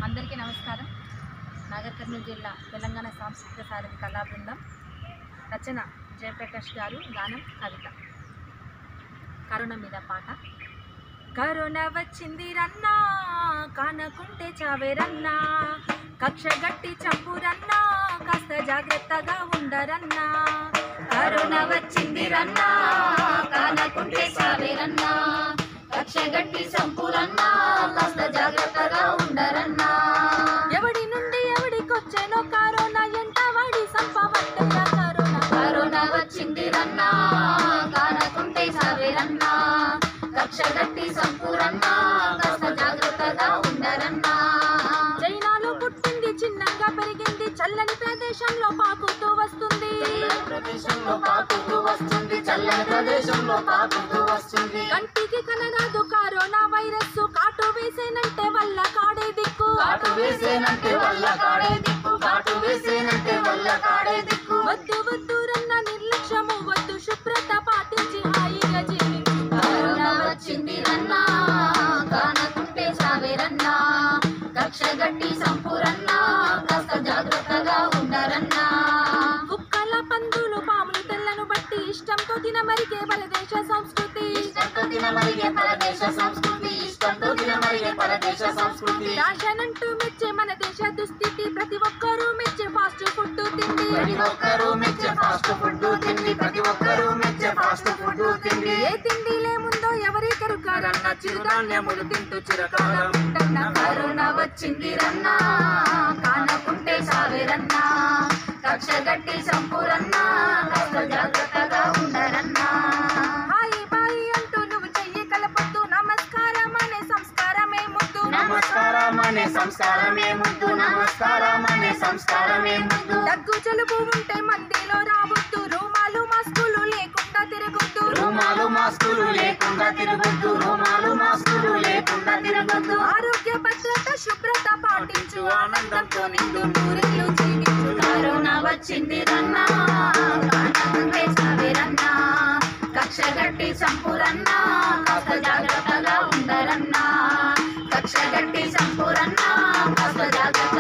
అందరికీ నమస్కారం నాగర్ కర్నూలు జిల్లా తెలంగాణ సాంస్కృతిక సారథి కళా బృందం రచన జయప్రకాష్ గారు గానం కవిత కరోనా మీద పాట కరోనా వచ్చింది రన్నా కానకుంటే చావేరన్నా కక్ష గట్టి చంపురన్నా కాస్త జాగ్రత్తగా ఉండరన్నా కరోనా వచ్చింది రన్నా కానకుంటే చావేరన్నా కక్ష గట్టి చంపురన్నా కాస్త జాగ్రత్తగా ఉండరన్నా ఎవడి నుండి ఎవడికొచ్చేనో కరోనా ఎంట వాడి సంపవట్టేరా కరోనా కరోనా వచ్చింది రన్నా కానకుంటే చావేరన్నా కక్ష గట్టి సంపూరన్నా కాస్త జాగ్రత్తగా ఉండరన్నా చైనాలో పుట్టింది చిన్నగా పెరిగింది చల్లని ప్రదేశంలో పాకుతూ వస్తుంది ప్రదేశంలో పాకుతూ వస్తుంది చల్లని ప్రదేశంలో పాకుతూ వస్తుంది కంటికి కనరాదు కరోనా వైరస్ కాటు వేసేనంటే వల్ల కాడే దిక్కు కాటు వేసేనంటే వల్ల కాడే దిక్కు కాటు వేసేనంటే వల్ల కాడే దిక్కు వద్దు వద్దు రన్న నిర్లక్ష్యము వద్దు శుభ్రత పాటించి హాయిగా జీవించు కరోనా వచ్చింది రన్నా కానకుంటే చావేరన్నా కక్ష గట్టి సంపూరన్నా కాస్త జాగ్రత్తగా ఉండరన్నా కుక్కల పందులు పాములు తెల్లను బట్టి ఇష్టంతో తినమరిగే బలదేశ సంస్కృతి ఇష్టంతో తినమరిగే పరదేశ సంస్కృతి ఇష్టంతో తినమరిగే పరదేశ సంస్కృతి ఫ్యాషన్ అంటూ మెచ్చే మన దేశ దుస్థితి ప్రతి ఒక్కరూ మెచ్చే ఫాస్ట్ ఫుడ్ తిండి ప్రతి ఒక్కరూ మెచ్చే ఫాస్ట్ ఫుడ్ తిండి ప్రతి ఒక్కరూ మెచ్చే ఫాస్ట్ ఫుడ్ తిండి ఏ తిండి లేముందో ఎవరి కరుకారన్న చిరుధాన్యములు తింటూ చిరకాలం ఉంటన్న కరోనా వచ్చింది రన్నా కానకుంటే సావేరన్నా కక్ష గట్టి సంపూరన్నా కాస్త జాగ్రత్తగా ఉండరన్నా హాయి బాయి అంటూ నువ్వు చెయ్యి కలపొద్దు నమస్కారం అనే సంస్కారమే ముద్దు నమస్కారం అనే సంస్కారమే ముందు నమస్కారం అనే సంస్కారమే ముందు దగ్గు జలుబు ఉంటే మందిలో రావద్దు రూమాలు మాస్కులు లేకుండా తిరగొద్దు రూమాలు మాస్కులు లేకుండా తిరగొద్దు రూమాలు మాస్కులు లేకుండా తిరగొద్దు ఆరోగ్య భద్రత శుభ్రత పాటించు ఆనందంతో నిండు నూరేళ్ళు జీవించు కరోనా వచ్చింది రన్నా కానకుంటే సావేరన్నా కక్ష గట్టి సంపూరన్నా కాస్త జాగ్రత్తగా ఉండరన్నా కక్ష గట్టి సంపూరన్నా కాస్త జాగ్రత్తగా